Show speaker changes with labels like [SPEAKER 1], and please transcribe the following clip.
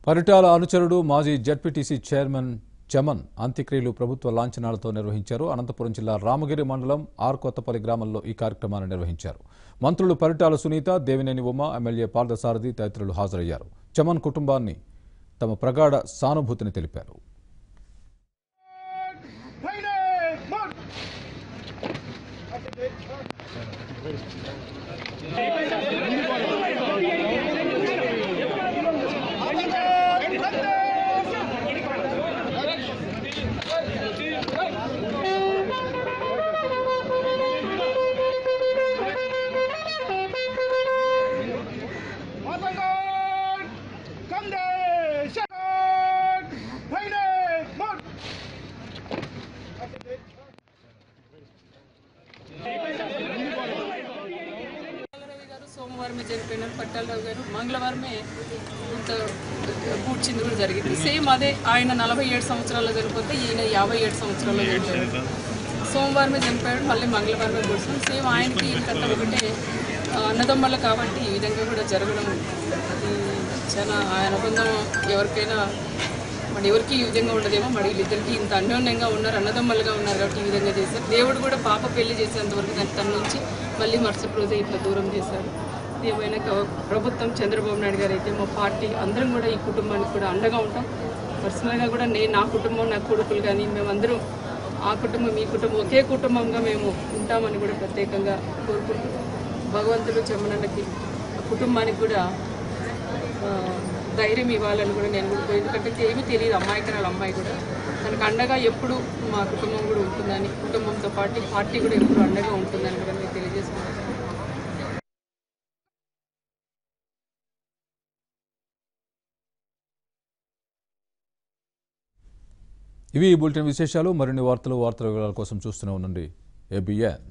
[SPEAKER 1] పరిటాల అనుచరుడు మాజీ ZPTC chairman చమన్ అంత్యక్రియలు ప్రభుత్వ లాంఛనాలతో నిర్వహించారు అనంతపురం జిల్లా రామగిరి మండలం ఆర్ కొత్తపల్లి గ్రామంలో ఈ కార్యక్రమాన్ని నిర్వహించారు మంత్రులు పరిటాల సునీత దేవినేని ఉమ ఎమ్మెల్యే పార్థసారథి తదితరులు హాజరయ్యారు చమన్ కుటుంబాన్ని తమ ప్రగాఢ సానుభూతిని తెలిపారు
[SPEAKER 2] Friday, march! Matangan! Kande! Shakan! Friday, march!
[SPEAKER 3] Ravi గారు సోమవారమే చనిపోయినారు పట్టాలరావు గారు మంగళవారమే ఇంత పూడ్చింది కూడా జరిగింది సేమ్ అదే ఆయన నలభై ఏడు సంవత్సరాల్లో చనిపోతే ఈయన యాభై ఏడు సంవత్సరాల్లో చనిపోయాడు సోమవారమే చనిపోయాడు మళ్ళీ మంగళవారమే కూర్చున్నాం సేమ్ ఆయనకి ఈయనకంతా ఒకటే ఆ, అన్నదమ్ములు కాబట్టి ఈ విధంగా కూడా జరగడం అది చాలా ఆయన అనుబంధం ఎవరికైనా మరి ఎవరికి ఈ విధంగా ఉండదేమో మరి వీళ్ళిద్దరికి ఇంత అన్యోన్యంగా ఉన్నారు అన్నదమ్ములుగా ఉన్నారు కాబట్టి ఈ విధంగా చేశారు దేవుడు కూడా పాప పెళ్లి చేసేంత వరకు దాన్ని తన నుంచి మళ్ళీ మరుసటి రోజే ఇట్లా దూరం చేశారు ఏమైనా క- ప్రభుత్వం చంద్రబాబు నాయుడు గారు అయితే మా పార్టీ అందరం కూడా ఈ కుటుంబానికి కూడా అండగా ఉంటాం పర్సనల్గా కూడా నేను నా కుటుంబం నా కొడుకులు కానీ మేమందరం ఆ కుటుంబం ఈ కుటుంబం ఒకే కుటుంబంగా మేము ఉంటామని కూడా ప్రత్యేకంగా కోరుకుంటున్నాం భగవంతుడు చెమ్మనకి ఆ కుటుంబానికి కూడా ఆ, ధైర్యం ఇవ్వాలని కూడా నేను కూడా ఎందుకంటే ఏమీ తెలియదు అమ్మాయికరాలు అమ్మాయి కూడా తనకు అండగా ఎప్పుడు మా కుటుంబం కూడా ఉంటుందని కుటుంబంతో పాటు పార్టీ కూడా ఎప్పుడు అండగా ఉంటుందని కూడా నేను తెలియజేసుకున్నాను
[SPEAKER 1] ఇవి ఈ బులెటిన్ విశేషాలు మరిన్ని వార్తలు వార్తల వివరాల కోసం చూస్తూనే ఉండండి ఏబిఎన్